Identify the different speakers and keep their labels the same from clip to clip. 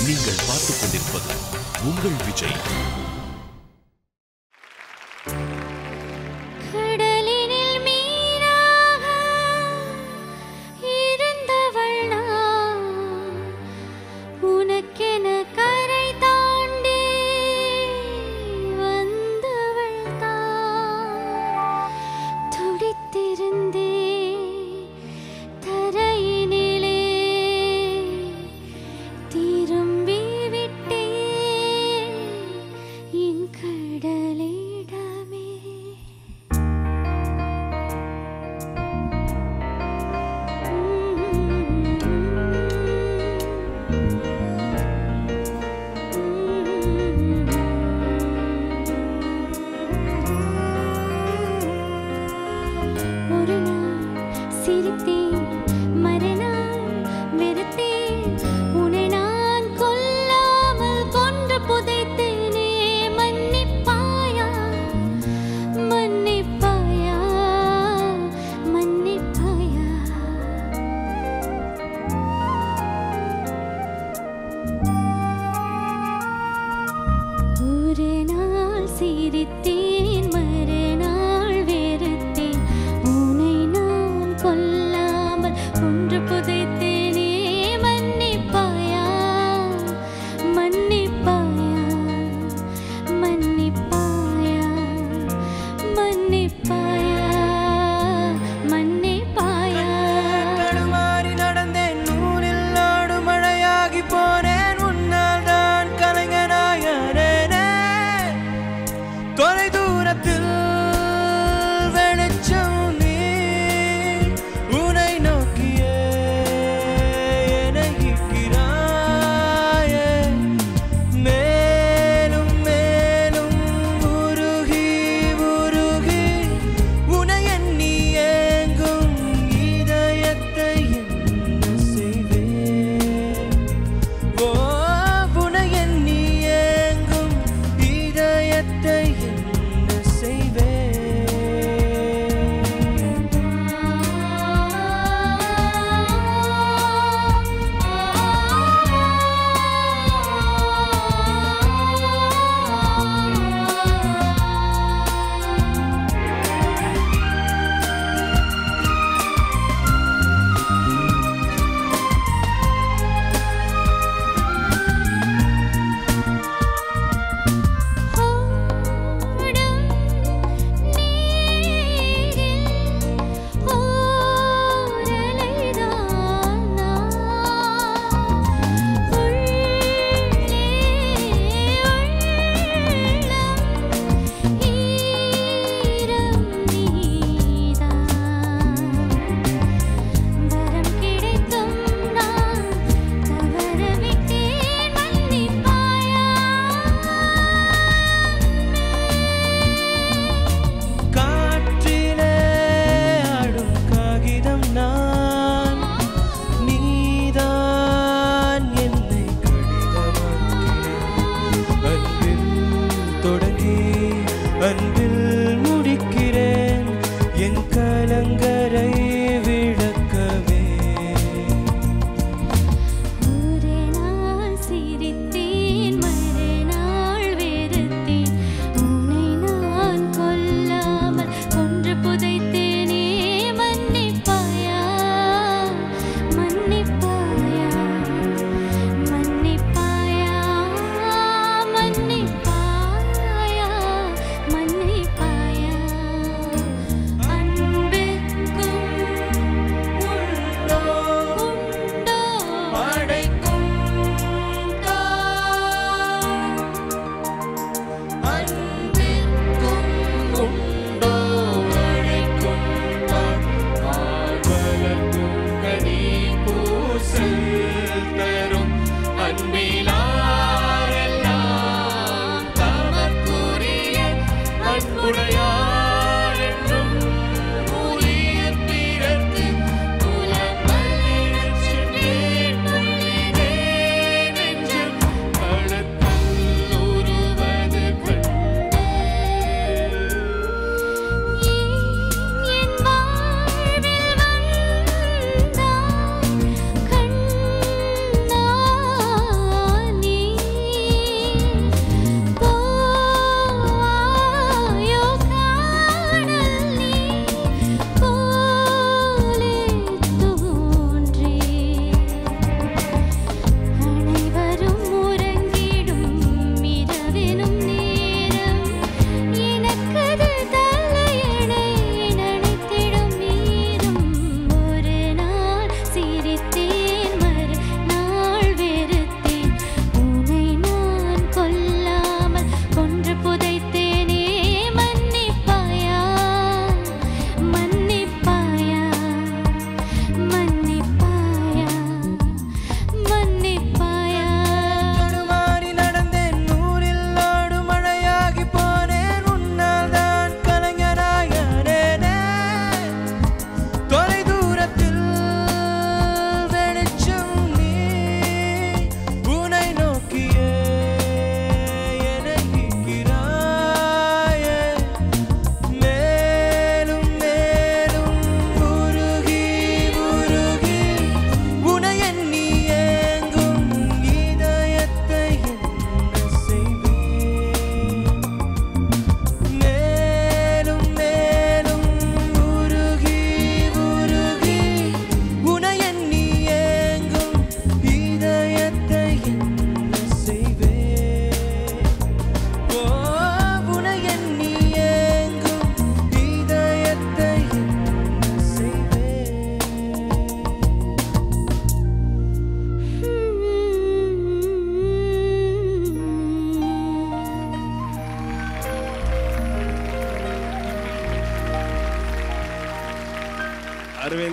Speaker 1: நீங்கள் பார்த்துக் கொண்டிருப்பது உங்கள் விஜய்
Speaker 2: கடலினில் மீனாக இருந்தவள் நான் உனக்கென கரை தாண்டி வந்தவள் தான் துடித்திருந்தே தரையினிலே திரும்பி விட்டே என் கடலிடமே ஒரு நாள் சிரித்தேன் மறுநாள் வெறுத்தேன் உன்னை நான்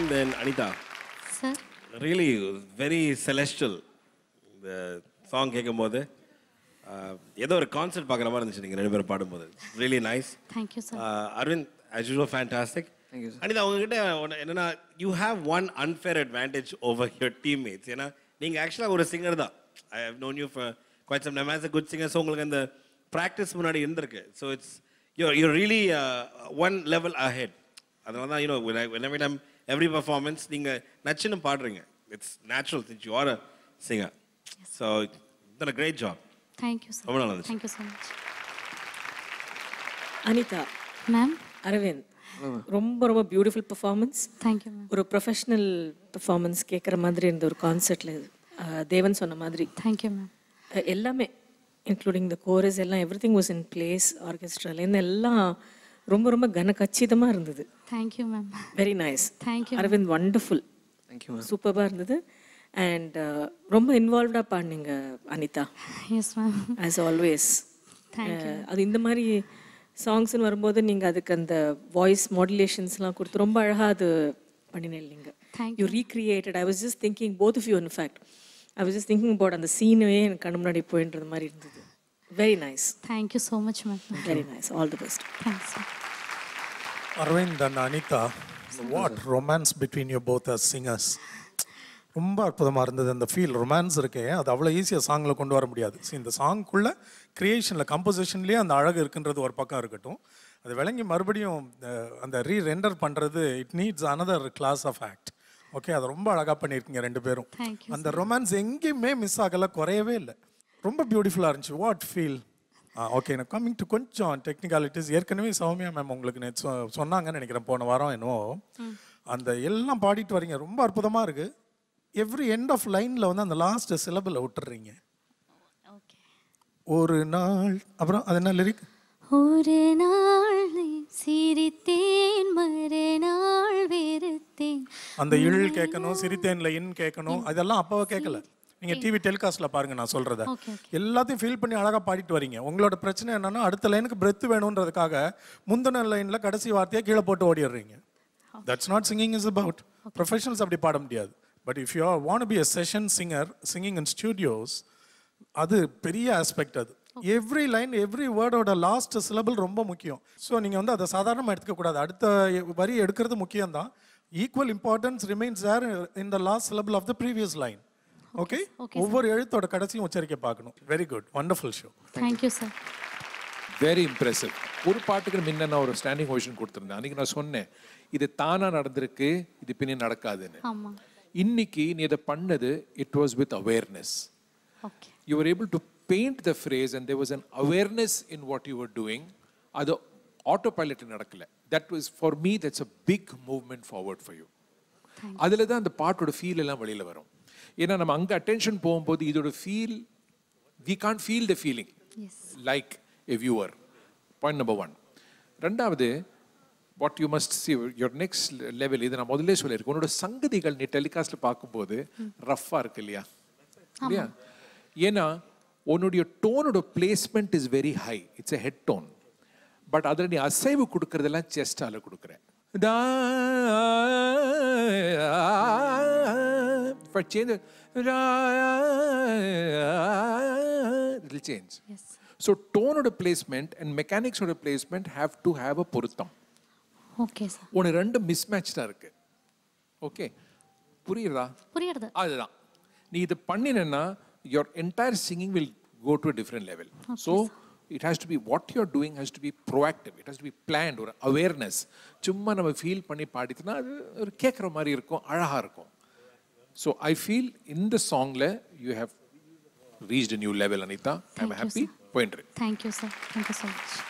Speaker 3: Aravind and Anitha
Speaker 2: sir
Speaker 3: really very celestial இந்த சாங் கேட்கும்போது uh, ஏதோ ஒரு கான்சர்ட் பார்க்குற மாதிரி இருந்துச்சு நீங்கள் ரெண்டு பேரும் பாடும்போது really nice
Speaker 2: thank you sir
Speaker 3: Aravind as usual fantastic Anitha உங்ககிட்ட ஒண்ணு என்னன்னா you have an unfair advantage over your teammates ஏன்னா நீங்கள் ஆக்சுவலாக ஒரு சிங்கர் தான் I have known you for quite some time as a good singer so உங்களுக்கு அந்த ப்ராக்டிஸ் முன்னாடி இருந்திருக்கு so it's you you really one level ahead அதனால தான் you know every time every performance நீங்கள் நச்சுன்னு பாடுறீங்க it's natural since you are a singer so it's a great job
Speaker 2: thank you sir
Speaker 3: ரொம்ப நல்லா இருந்துச்சு.
Speaker 2: Thank you so much
Speaker 4: Anitha
Speaker 2: ma'am
Speaker 4: Aravind ரொம்ப ரொம்ப பியூட்டிஃபுல் பெர்ஃபார்மன்ஸ்
Speaker 2: தேங்க்யூ மேம்
Speaker 4: ஒரு ப்ரொஃபஷ்னல் பெர்ஃபார்மன்ஸ் கேட்குற மாதிரி இருந்த ஒரு கான்சர்ட்டில் தேவன் சொன்ன மாதிரி
Speaker 2: தேங்க்யூ மேம்
Speaker 4: அஹ், எல்லாமே இன்க்ளூடிங் த கோரஸ் எல்லாம் everything was in place ஆர்கெஸ்ட்ராலேருந்து எல்லாம் ரொம்ப ரொம்ப கன கச்சிதமாக இருந்தது
Speaker 2: thank you ma'am
Speaker 4: very nice
Speaker 2: Thank you,
Speaker 4: Aravind wonderful சூப்பராக இருந்தது அண்ட் ரொம்ப இன்வால்வ்டாக பாடினீங்க Anitha
Speaker 2: yes ma'am
Speaker 4: as always
Speaker 2: Thank
Speaker 4: அது இந்த மாதிரி சாங்ஸ்னு வரும்போது நீங்கள் அதுக்கு அந்த வாய்ஸ் மாடுலேஷன்ஸ்லாம் கொடுத்து ரொம்ப அழகாக அது பண்ணினேன் நீங்கள்
Speaker 2: Thank
Speaker 4: you recreated I was just thinking both of you in fact I was just thinking about அந்த சீனே எனக்கு கண்ணு முன்னாடி போயின்றது மாதிரி இருந்தது very nice
Speaker 2: thank you so much ma'am
Speaker 4: very nice all the best
Speaker 2: thanks sir
Speaker 5: Aravind and Anitha what romance between you both as singers ரொம்ப அற்புதமாக இருந்தது அந்த ஃபீல் ரொமான்ஸ் இருக்கே அது அவ்வளோ ஈஸியாக சாங்கில் கொண்டு வர முடியாது See, இந்த சாங்க்குள்ள க்ரியேஷனில் கம்போசிஷன்லேயே அந்த அழகு இருக்குன்றது ஒரு பக்கம் இருக்கட்டும் அது விளங்கி மறுபடியும் அஹ், அந்த ரீ ரெண்டர் பண்ணுறது it needs another class of act okay அதை ரொம்ப அழகாக பண்ணியிருக்கீங்க ரெண்டு பேரும்
Speaker 2: Thank you,
Speaker 5: அந்த ரொமான்ஸ் எங்கேயுமே மிஸ் ஆகலை குறையவே இல்லை ரொம்ப பியூட்டிஃபுல்லாக இருந்துச்சு வாட் ஃபீல் ஓகே எனக்கு கம்மிங் டு கொஞ்சம் டெக்னிக்காலிட்டிஸ் ஏற்கனவே சௌமியா மேம் உங்களுக்கு நேற்று சொ- சொன்னாங்கன்னு நினைக்கிறேன் போன வாரம் என்னவோ அந்த எல்லாம் பாடிட்டு வரீங்க ரொம்ப அற்புதமாக இருக்கு எவ்ரி எண்ட் ஆஃப் லைனில் வந்து அந்த லாஸ்ட் சிலபில் விட்டுறீங்க
Speaker 2: ஓகே
Speaker 5: ஒரு நாள் அப்புறம் அது என்ன லிரிக்
Speaker 2: ஒரு நாள் நீ சிரித்தேன் மறுநாள் வெறுத்தேன்
Speaker 5: அந்த இழ் கேட்கணும் சிரித்தேன்ல இன் கேட்கணும் அதெல்லாம் அப்போவே கேட்கல நீங்க டிவி டெலிகாஸ்ட்ல பாருங்க நான் சொல்றத
Speaker 2: Okay,
Speaker 5: எல்லாத்தையும் ஃபீல் பண்ணி அழகா பாடிட்டு வரீங்க உங்களோட பிரச்சனை என்னன்னா அடுத்த லைனுக்கு பிரெத் வேணுன்றதுக்காக முந்தின லைன்ல கடைசி வார்த்தையை கீழே போட்டு ஓடிடுறீங்க that's not singing is about professionals அப்படி பாட முடியாது but if you want be a session singer singing in studios அது பெரிய ஆஸ்பெக்ட் அது எவ்ரி லைன் எவ்ரி வேர்டோட லாஸ்ட் சிலபிள் ரொம்ப முக்கியம் ஸோ நீங்கள் வந்து அதை சாதாரணமாக எடுத்துக்க கூடாது அடுத்த வரி எடுக்கிறது முக்கியம்தான் equal importance remains there in the last syllable of the previous line okay ஒவ்வொரு எழுத்தோட கடைசியும் உச்சரிக்க பார்க்கணும் very good wonderful show
Speaker 2: thank you sir
Speaker 6: very impressive ஒரு பாட்டுக்கு முன்ன நான் ஒரு ஸ்டாண்டிங் ஓஷன் கொடுத்துருந்தேன் அன்னைக்கு நான் சொன்னேன் இது தானா நடந்திருக்கு இது பின்னே நடக்காதுன்னு
Speaker 2: ஆமாம்
Speaker 6: இன்னைக்கு நீ இதை பண்ணது it was with awareness
Speaker 2: okay
Speaker 6: you were able to paint the phrase and there was an awareness in what you were doing அது autopilot நடக்கல that was for me that's a big movement forward for you அதில் தான் அந்த பாட்டோட feel எல்லாம் வெளியில் வரும் ஏன்னா நம்ம அங்கே அட்டென்ஷன் போகும்போது இதோட feel we can feel the feeling
Speaker 2: is
Speaker 6: like a viewer point number one ரெண்டாவது what you must see your next level இது நான் முதல்ல சொல்லியிருக்கேன் உன்னோட சங்கதிகள் நீ டெலிகாஸ்ட்டில் பார்க்கும்போது ரஃப்பாக இருக்கு இல்லையா இல்லையா ஏன்னா உன்னுடைய டோனோட placement is very high it's a head tone but அதில் நீ அசைவு கொடுக்கறதெல்லாம் செஸ்டால கொடுக்குற change it 
Speaker 2: changes
Speaker 6: so டோனோட பிளேஸ்மெண்ட் அண்ட் மெக்கானிக்ஸோட placement have to have a பொருத்தம்
Speaker 2: ஓகே சார்
Speaker 6: உனக்கு ரெண்டு மிஸ் மேட்ச்டாக இருக்கு ஓகே புரியுறதா
Speaker 2: புரியுறது
Speaker 6: அதுதான் நீ இது பண்ணினா your entire singing will go to different level so it has to be what you're doing has to be proactive it has to be planned ஒரு அவேர்னஸ் சும்மா நம்ம ஃபீல் பண்ணி பாடிட்டுனா அது ஒரு கேட்குற மாதிரி இருக்கும் அழகாக இருக்கும் ஸோ ஐ ஃபீல் இந்த சாங்கில் you have reached new level Anitha I am
Speaker 2: Thank you,
Speaker 6: happy போயின்று
Speaker 2: thank you sir thank you so much